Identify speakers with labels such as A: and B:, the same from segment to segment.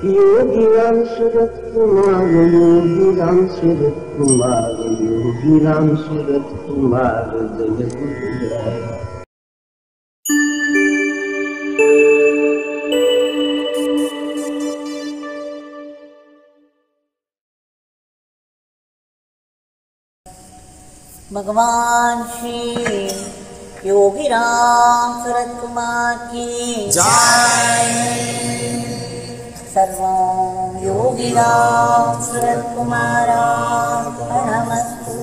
A: योगी राम सूरत कुमार योगी राम सूरत कुमार योगी राम सूरत कुमार जय गुरुराय
B: भगवान श्री योगी राम सूरत कुमार की सर्वं योगी राम सूरत कुमारार्पणमस्तु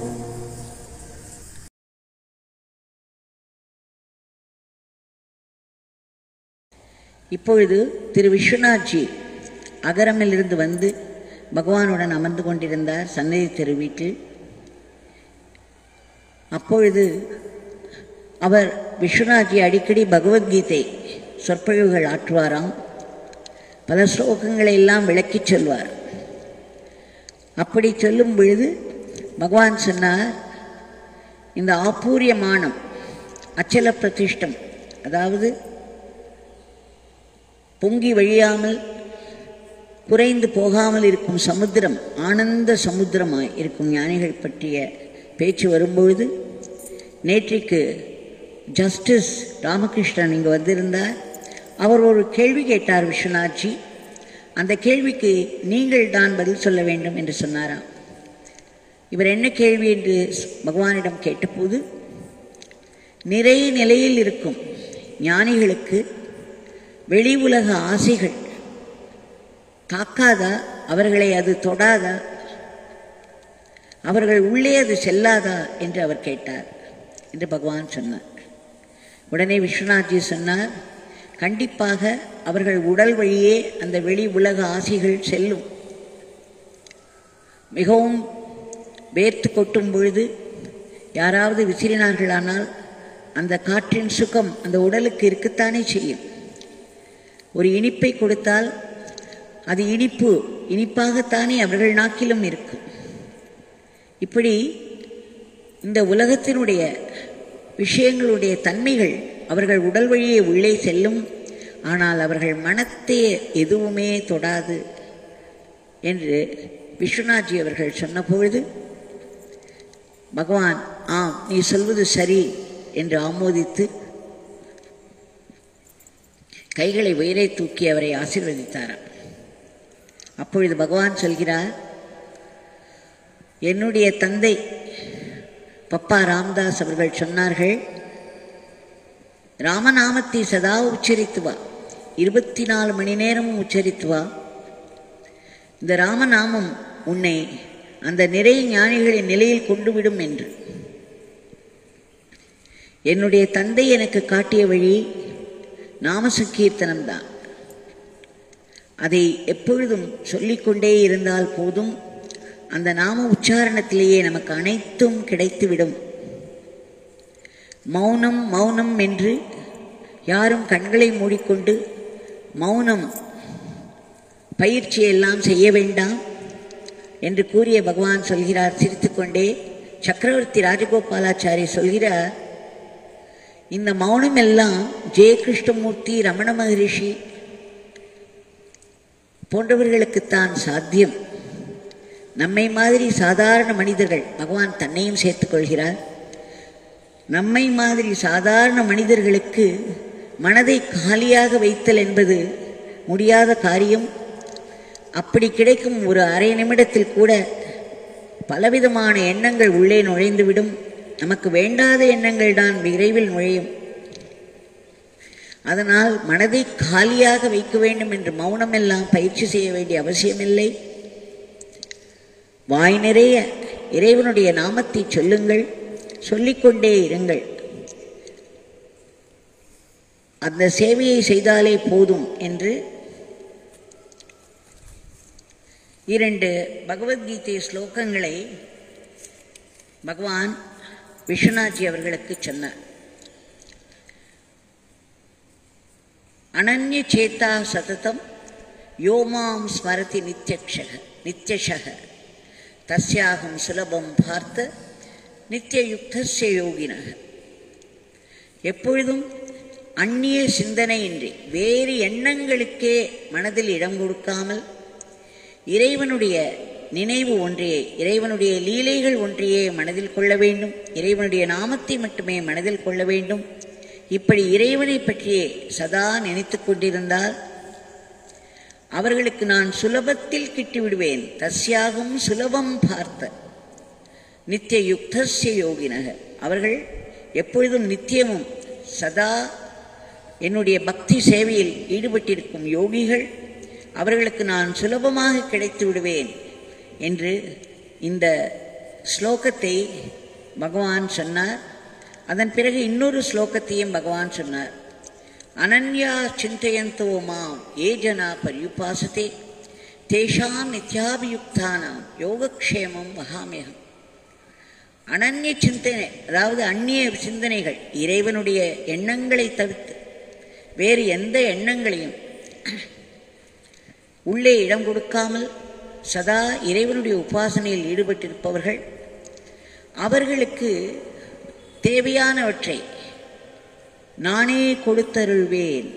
C: இப்பொழுது திரு விஸ்வநாத்ஜி அகரமிலிருந்து வந்து பகவானுடன் அமர்ந்து கொண்டிருந்தார் சன்னதி தெரு வீட்டில் அப்பொழுது அவர் விஸ்வநாத்ஜி அடிக்கடி பகவத்கீதை சொற்பொழிவுகள் ஆற்றுவாராம் பல ஸ்லோகங்களை எல்லாம் விளக்கிச் சொல்வார் அப்படி சொல்லும் பொழுது பகவான் சொன்னார் இந்த ஆப்பூரியமானம் அச்சல பிரதிஷ்டம் அதாவது பொங்கி வழியாமல் குறைந்து போகாமல் இருக்கும் சமுத்திரம் ஆனந்த சமுத்திரமாய் இருக்கும் ஞானிகள் பற்றிய பேச்சு வரும்பொழுது நேற்றைக்கு ஜஸ்டிஸ் ராமகிருஷ்ணன் இங்கு வந்திருந்தார் அவர் ஒரு கேள்வி கேட்டார் விஸ்வநாத்ஜி அந்த கேள்விக்கு நீங்கள் தான் பதில் சொல்ல வேண்டும் என்று சொன்னாராம் இவர் என்ன கேள்வி என்று பகவானிடம் கேட்டபோது நிறை நிலையில் இருக்கும் ஞானிகளுக்கு வெளி உலக ஆசைகள் தாக்காதா அவர்களை அது தொடாதா அவர்கள் உள்ளே அது செல்லாதா என்று அவர் கேட்டார் என்று பகவான் சொன்னார் உடனே விஸ்வநாத்ஜி சொன்னார் கண்டிப்பாக அவர்கள் உடல் வழியே அந்த வெளி உலக ஆசைகள் செல்லும் மிகவும் வேர்த்து கொட்டும் பொழுது யாராவது விசிறினார்களானால் அந்த காற்றின் சுகம் அந்த உடலுக்கு இருக்கத்தானே செய்யும் ஒரு இனிப்பை கொடுத்தால் அது இனிப்பு இனிப்பாகத்தானே அவர்கள் நாக்கிலும் இருக்கும் இப்படி இந்த உலகத்தினுடைய விஷயங்களுடைய தன்மைகள் அவர்கள் உடல் வழியே உள்ளே செல்லும் ஆனால் அவர்கள் மனத்தை எதுவுமே தொடாது என்று விஸ்வநாத்ஜி அவர்கள் சொன்னபொழுது பகவான் ஆம் நீ சொல்வது சரி என்று ஆமோதித்து கைகளை உயரை தூக்கி அவரை ஆசீர்வதித்தாராம் அப்பொழுது பகவான் சொல்கிறார் என்னுடைய தந்தை பப்பா ராம்தாஸ் அவர்கள் சொன்னார்கள் ராமநாமத்தை சதா உச்சரித்து வா இருபத்தி நாலு மணி நேரமும் உச்சரித்து வா இந்த ராமநாமம் உன்னை அந்த நிறை ஞானிகளின் நிலையில் கொண்டு விடும் என்று என்னுடைய தந்தை எனக்கு காட்டிய வழி நாம சங்கீர்த்தனம்தான் அதை எப்பொழுதும் சொல்லிக்கொண்டே இருந்தால் போதும் அந்த நாம உச்சாரணத்திலேயே நமக்கு அனைத்தும் கிடைத்துவிடும் மௌனம் மௌனம் என்று யாரும் கண்களை மூடிக்கொண்டு மௌனம் பயிற்சியெல்லாம் செய்ய வேண்டாம் என்று கூறிய பகவான் சொல்கிறார் சிரித்துக்கொண்டே சக்கரவர்த்தி ராஜகோபாலாச்சாரி சொல்கிறார் இந்த மௌனம் எல்லாம் ஜெய கிருஷ்ணமூர்த்தி ரமண மகரிஷி போன்றவர்களுக்குத்தான் சாத்தியம் நம்மை மாதிரி சாதாரண மனிதர்கள் பகவான் தன்னையும் சேர்த்துக் கொள்கிறார் நம்மை மாதிரி சாதாரண மனிதர்களுக்கு மனதை காலியாக வைத்தல் என்பது முடியாத காரியம் அப்படி கிடைக்கும் ஒரு அரை நிமிடத்தில் கூட பலவிதமான எண்ணங்கள் உள்ளே நுழைந்துவிடும் நமக்கு வேண்டாத எண்ணங்கள் தான் விரைவில் நுழையும் அதனால் மனதை காலியாக வைக்க வேண்டும் என்று மௌனமெல்லாம் பயிற்சி செய்ய வேண்டிய அவசியமில்லை வாய் நிறைய இறைவனுடைய நாமத்தை சொல்லுங்கள் சொல்லிக்கொண்டே இருங்கள் அந்த சேவையை செய்தாலே போதும் என்று இரண்டு பகவத்கீதை ஸ்லோகங்களை பகவான் விஸ்வநாத்ஜி அவர்களுக்கு சொன்னார் அனன்ய சேத்தா சததம் யோமாம் ஸ்மரதி நித்யக்ஷக நித்யஷக தஸ்யாகம் சுலபம் பார்த்த நித்தியயுக்தஸ்ய யோகினக எப்பொழுதும் அந்நிய சிந்தனையின்றி வேறு எண்ணங்களுக்கே மனதில் இடம் கொடுக்காமல் இறைவனுடைய நினைவு ஒன்றையே இறைவனுடைய லீலைகள் ஒன்றையே மனதில் கொள்ள வேண்டும் இறைவனுடைய நாமத்தை மட்டுமே மனதில் கொள்ள வேண்டும் இப்படி இறைவனை பற்றியே சதா நினைத்துக் கொண்டிருந்தால் அவர்களுக்கு நான் சுலபத்தில் கிட்டிவிடுவேன் தஸ்யாகும் சுலபம் பார்த்த நித்திய யுக்தஸ்ய யோகினக அவர்கள் எப்பொழுதும் நித்தியமும் சதா என்னுடைய பக்தி சேவையில் ஈடுபட்டிருக்கும் யோகிகள் அவர்களுக்கு நான் சுலபமாக கிடைத்து விடுவேன் என்று இந்த ஸ்லோகத்தை பகவான் சொன்னார் அதன் பிறகு இன்னொரு ஸ்லோகத்தையும் பகவான் சொன்னார் அனன்யா சிந்தயந்தோ மாம் ஏ ஜனா பரியுபாசதே தேஷாம் நித்யாபியுக்தானாம் யோகக்ஷேமம் வகாமியகம் அனன்ய சிந்தனை அதாவது அந்நிய சிந்தனைகள் இறைவனுடைய எண்ணங்களை தவிர்த்து வேறு எந்த எண்ணங்களையும் உள்ளே இடம் கொடுக்காமல் சதா இறைவனுடைய உபாசனையில் ஈடுபட்டிருப்பவர்கள் அவர்களுக்கு தேவையானவற்றை நானே கொடுத்தருள்வேன்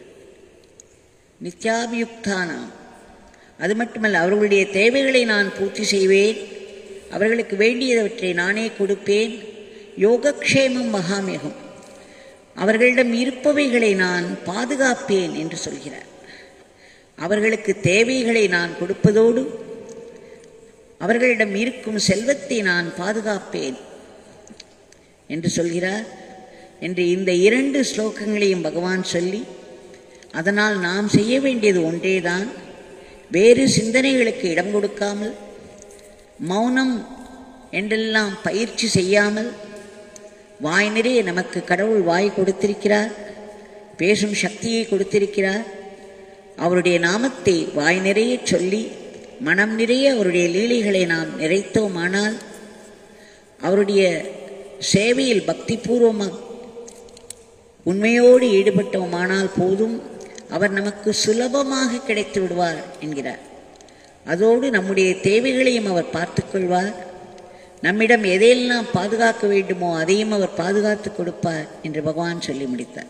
C: நித்யாபியுக்தானாம் அது மட்டுமல்ல அவர்களுடைய தேவைகளை நான் பூர்த்தி செய்வேன் அவர்களுக்கு வேண்டியவற்றை நானே கொடுப்பேன் யோகக்ஷேமம் மகாமேகம் அவர்களிடம் இருப்பவைகளை நான் பாதுகாப்பேன் என்று சொல்கிறார் அவர்களுக்கு தேவைகளை நான் கொடுப்பதோடு அவர்களிடம் இருக்கும் செல்வத்தை நான் பாதுகாப்பேன் என்று சொல்கிறார் என்று இந்த இரண்டு ஸ்லோகங்களையும் பகவான் சொல்லி அதனால் நாம் செய்ய வேண்டியது ஒன்றேதான் வேறு சிந்தனைகளுக்கு இடம் கொடுக்காமல் மௌனம் என்றெல்லாம் பயிற்சி செய்யாமல் வாய் நிறைய நமக்கு கடவுள் வாய் கொடுத்திருக்கிறார் பேசும் சக்தியை கொடுத்திருக்கிறார் அவருடைய நாமத்தை வாய் நிறைய சொல்லி மனம் நிறைய அவருடைய லீலைகளை நாம் நிறைத்தோமானால் அவருடைய சேவையில் பக்திபூர்வமாக உண்மையோடு ஈடுபட்டோமானால் போதும் அவர் நமக்கு சுலபமாக கிடைத்து விடுவார் என்கிறார் அதோடு நம்முடைய தேவைகளையும் அவர் பார்த்துக்கொள்வார் நம்மிடம் எதையெல்லாம் பாதுகாக்க வேண்டுமோ அதையும் அவர் பாதுகாத்து கொடுப்பார் என்று பகவான் சொல்லி முடித்தார்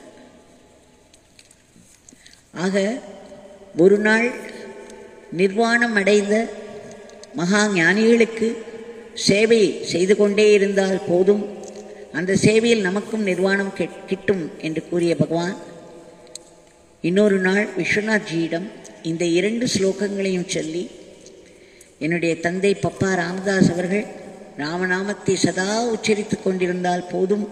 C: ஆக ஒரு நாள் நிர்வாணம் அடைந்த மகா ஞானிகளுக்கு சேவை செய்து கொண்டே இருந்தால் போதும் அந்த சேவையில் நமக்கும் நிர்வாணம் கிட்- கிட்டும் என்று கூறிய பகவான் இன்னொரு நாள் விஸ்வநாத்ஜியிடம் இந்த இரண்டு ஸ்லோகங்களையும் சொல்லி என்னுடைய தந்தை பப்பா ராமதாஸ் அவர்கள் ராமநாமத்தை சதா உச்சரித்துக் கொண்டிருந்தால் போதும்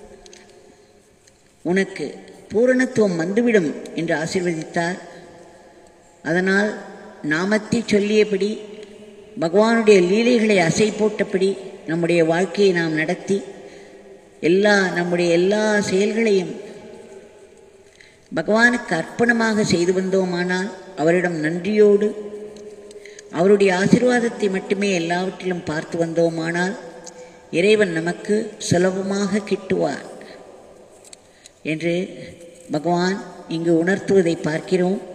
C: உனக்கு பூரணத்துவம் வந்துவிடும் என்று ஆசீர்வதித்தார் அதனால் நாமத்தை சொல்லியபடி பகவானுடைய லீலைகளை அசை போட்டபடி நம்முடைய வாழ்க்கையை நாம் நடத்தி எல்லா நம்முடைய எல்லா செயல்களையும் பகவானுக்கு அர்ப்பணமாக செய்து வந்தோமானால் அவரிடம் நன்றியோடு அவருடைய ஆசீர்வாதத்தை மட்டுமே எல்லாவற்றிலும் பார்த்து வந்தோமானால் இறைவன் நமக்கு சுலபமாக கிட்டுவார் என்று பகவான் இங்கு உணர்த்துவதை பார்க்கிறோம்